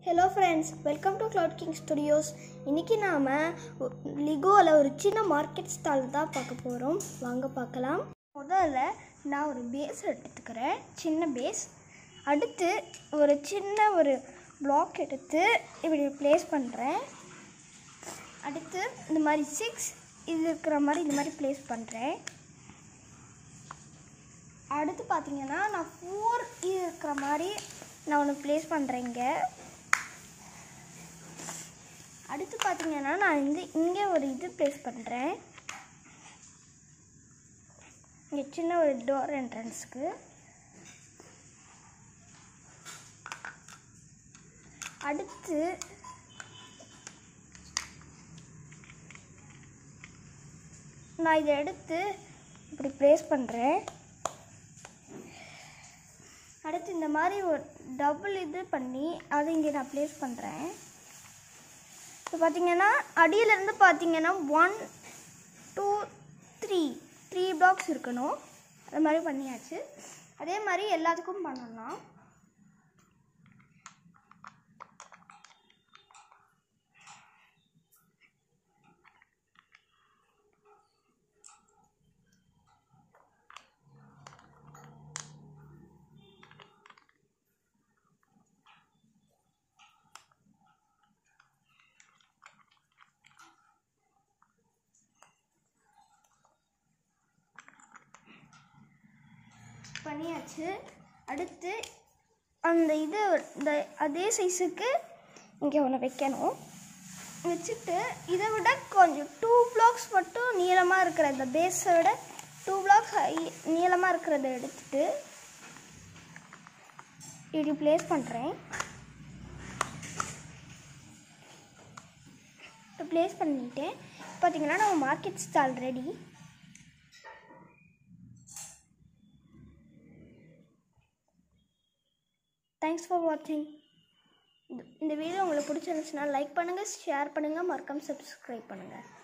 hello friends welcome to cloud king studios இன்றைக்கி நாம் லிகோவில் ஒரு சின்ன மார்க்கெட் ஸ்டால் தான் பார்க்க போகிறோம் வாங்க பார்க்கலாம் முதல்ல நான் ஒரு பேஸ் எடுத்துக்கிறேன் சின்ன பேஸ் அடுத்து ஒரு சின்ன ஒரு பிளாக் எடுத்து இப்படி ப்ளேஸ் பண்ணுறேன் அடுத்து இந்த மாதிரி சிக்ஸ் இது இருக்கிற மாதிரி இந்த மாதிரி ப்ளேஸ் பண்ணுறேன் அடுத்து பார்த்தீங்கன்னா நான் ஃபோர் இது இருக்கிற மாதிரி நான் ஒன்று ப்ளேஸ் பண்ணுறேங்க அடுத்து பார்த்தீங்கன்னா நான் வந்து இங்கே ஒரு இது ப்ளேஸ் பண்ணுறேன் இங்கே சின்ன ஒரு டோர் என்ட்ரன்ஸ்க்கு அடுத்து நான் இதை எடுத்து இப்படி ப்ளேஸ் பண்ணுறேன் அடுத்து இந்த மாதிரி ஒரு டபுள் இது பண்ணி அதை இங்கே நான் ப்ளேஸ் பண்ணுறேன் இப்போ பார்த்தீங்கன்னா அடியிலேருந்து பார்த்தீங்கன்னா one two three three box இருக்கணும் அது மாதிரி பண்ணியாச்சு அதே மாதிரி எல்லாத்துக்கும் பண்ணலாம் பண்ணியாச்சு அடுத்து அந்த இது இந்த அதே சைஸுக்கு இங்கே ஒன்று வைக்கணும் வச்சுட்டு இதை விட கொஞ்சம் டூ பிளாக்ஸ் மட்டும் நீளமாக இருக்கிற இந்த பேஸை விட டூ பிளாக்ஸ் ஹை நீளமாக இருக்கிறத எடுத்துட்டு இப்படி ப்ளேஸ் பண்ணுறேன் ப்ளேஸ் பண்ணிட்டேன் பார்த்தீங்கன்னா நம்ம market stall ready thanks for வாட்சிங் இந்த வீடியோ உங்களுக்கு பிடிச்சிருந்துச்சுன்னா லைக் பண்ணுங்கள் ஷேர் பண்ணுங்கள் மறக்காம சப்ஸ்கிரைப் பண்ணுங்கள்